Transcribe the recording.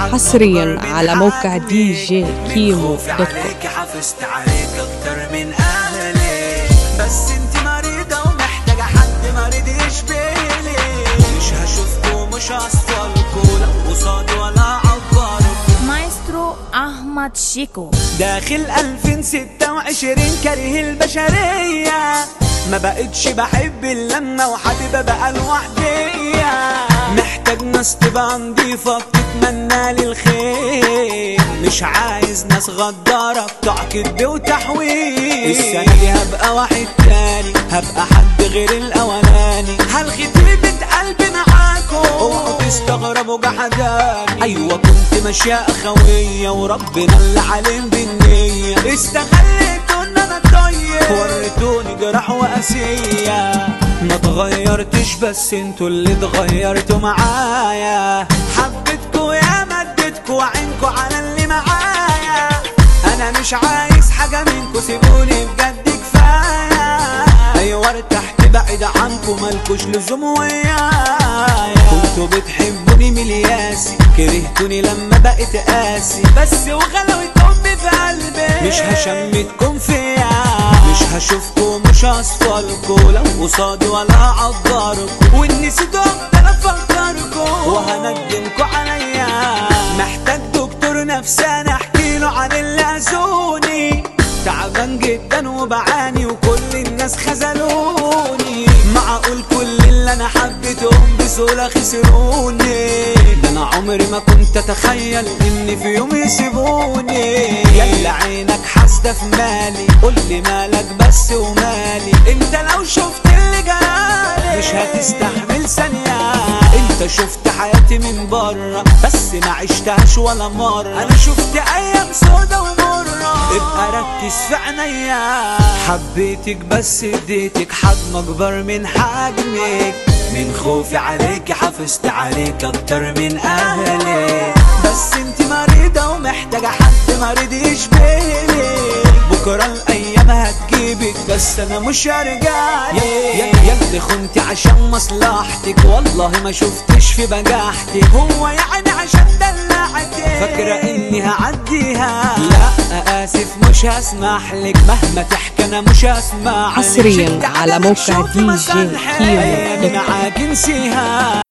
حصريا على موقع دي جي كيمو خوفي دوت كوم عليك حافظت عليك اكتر من اهلي بس انت مريضة ومحتاجة حد مريض يشبهلي مش هشوفكوا مش هصفلكوا لا قصادي ولا عبركوا مايسترو احمد شيكو داخل 2026 كاره البشرية ما بقتش بحب اللمة وحبيبة بقى لوحدية محتاج ناس تبقى نضيفة بتتمنى لي الخير مش عايز ناس غدارة بتوع كدب وتحويل السنة دي هبقى واحد تاني هبقى حد غير الأولاني هلغي طيبة قلبي معاكم اوعوا تستغربوا جحداني ايوه كنت ماشية اخوية وربنا اللي عليم بالنية استغليتوا ان انا طيب وريتوني جراح وقاسية ما اتغيرتش بس انتوا اللي اتغيرتوا معايا حبيتكوا يا مدتكوا وعينكوا على اللي معايا انا مش عايز حاجة منكوا سيبوني بجد كفاية ايوه ارتحت بعيد عنكم مالكوش لزوم ويايا كنتوا بتحبوني من الياسي كرهتوني لما بقيت قاسي بس وغلاوة امي في قلبي مش هشمتكم فيا مش هشوفكم مش هصفلكوا لو قصادي ولا هعبركوا وان نسيتوا افضل افكركوا وهندمكوا عليا محتاج دكتور نفساني احكي له عن اللي اذوني تعبان جدا وبعاني وكل الناس خذلوني معقول كل اللي انا حبيتهم بسهولة خسروني ده انا عمري ما كنت اتخيل ان في يوم يسيبوني يلا عينك حاسدة في مالي قول لي مالك بس ومالي انت لو شفت اللي جرالي مش هتستحمل ثانية انت شفت حياتي من بره بس ما عشتهاش ولا مرة انا شفت ايام سودا ومرة ابقى ركز في عينيا حبيتك بس اديتك حجم اكبر من حجمك من خوفي عليك حافظت عليك اكتر من اهلي بس انت مريضة ومحتاجة حد مريض يشبهلك بكرة الايام هتجيبك بس انا مش هرجع يا اللي خنتي عشان مصلحتك والله ما شفتش في بجاحتك هو يعني عشان دلعتك فاكرة اني هعديها لا اسف مش هسمح لك مهما تحكي انا مش هسمع حصرياً على موقع دي جي كيمو دوت كوم. معاك نسيها